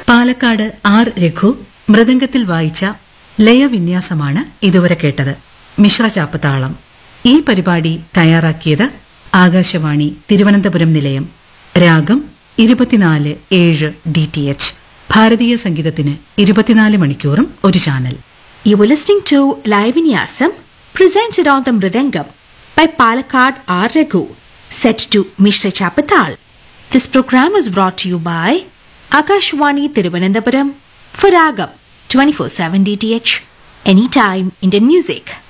Palakkad R Raghu മൃദംഗത്തിൽ വായിച്ച ലയവിന്യാസമാണ് ഇതുവരെ കേട്ടത് മിശ്രചാപ്പത്താളം ഈ പരിപാടി തയ്യാറാക്കിയത് ആകാശവാണി തിരുവനന്തപുരം നിലയം രാഗം ഇരുപത്തിനാല് ഏഴ് ഡി ടി എച്ച് ഭാരതീയ സംഗീതത്തിന് ഇരുപത്തിനാല് മണിക്കൂറും ഒരു channel You were listening to Live in Yasam, presented on the Mridangam by Palakkad R. Raghu, set to Mishra Chapatal. This program was brought to you by Akashwani Tiruvananthapuram for Ragam 24-7 DTH, anytime Indian music.